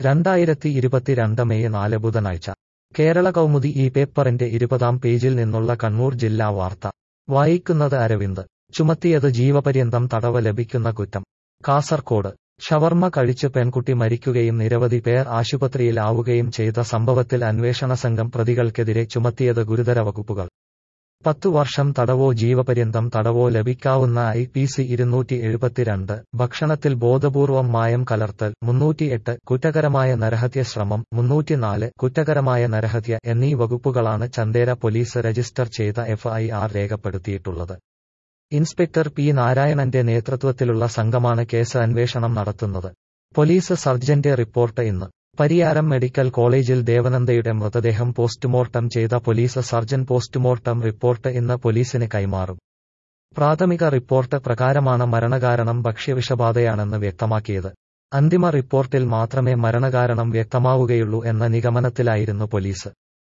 രണ്ടായിരത്തി ഇരുപത്തിരണ്ട് മെയ് നാല് ബുധനാഴ്ച കേരള കൗമുദി ഈ പേപ്പറിന്റെ ഇരുപതാം പേജിൽ നിന്നുള്ള കണ്ണൂർ ജില്ലാ വാർത്ത വായിക്കുന്നത് അരവിന്ദ് ചുമത്തിയത് ജീവപര്യന്തം തടവ് ലഭിക്കുന്ന കുറ്റം കാസർകോട് ഷവർമ്മ കഴിച്ച് പെൺകുട്ടി മരിക്കുകയും നിരവധി പേർ ആശുപത്രിയിലാവുകയും ചെയ്ത സംഭവത്തിൽ അന്വേഷണ സംഘം പ്രതികൾക്കെതിരെ ചുമത്തിയത് ഗുരുതര വകുപ്പുകൾ പത്തു വർഷം തടവോ ജീവപര്യന്തം തടവോ ലഭിക്കാവുന്ന ഐ പി സി ഇരുന്നൂറ്റി എഴുപത്തിരണ്ട് ഭക്ഷണത്തിൽ ബോധപൂർവം മായം കലർത്തൽ മുന്നൂറ്റിയെട്ട് കുറ്റകരമായ നരഹത്യ ശ്രമം മുന്നൂറ്റിനാല് കുറ്റകരമായ നരഹത്യ എന്നീ വകുപ്പുകളാണ് ചന്ദേര പോലീസ് രജിസ്റ്റർ ചെയ്ത എഫ്ഐആർ രേഖപ്പെടുത്തിയിട്ടുള്ളത് ഇൻസ്പെക്ടർ പി നാരായണന്റെ നേതൃത്വത്തിലുള്ള സംഘമാണ് കേസ് അന്വേഷണം നടത്തുന്നത് പോലീസ് സർജന്റെ റിപ്പോർട്ട് ഇന്ന് പരിയാരം മെഡിക്കൽ കോളേജിൽ ദേവനന്ദയുടെ മൃതദേഹം പോസ്റ്റ്മോർട്ടം ചെയ്ത പോലീസ് സർജൻ പോസ്റ്റ്മോർട്ടം റിപ്പോർട്ട് ഇന്ന് പോലീസിന് കൈമാറും പ്രാഥമിക റിപ്പോർട്ട് പ്രകാരമാണ് മരണകാരണം ഭക്ഷ്യവിഷബാധയാണെന്ന് വ്യക്തമാക്കിയത് അന്തിമ റിപ്പോർട്ടിൽ മാത്രമേ മരണകാരണം വ്യക്തമാവുകയുള്ളൂ എന്ന നിഗമനത്തിലായിരുന്നു പോലീസ്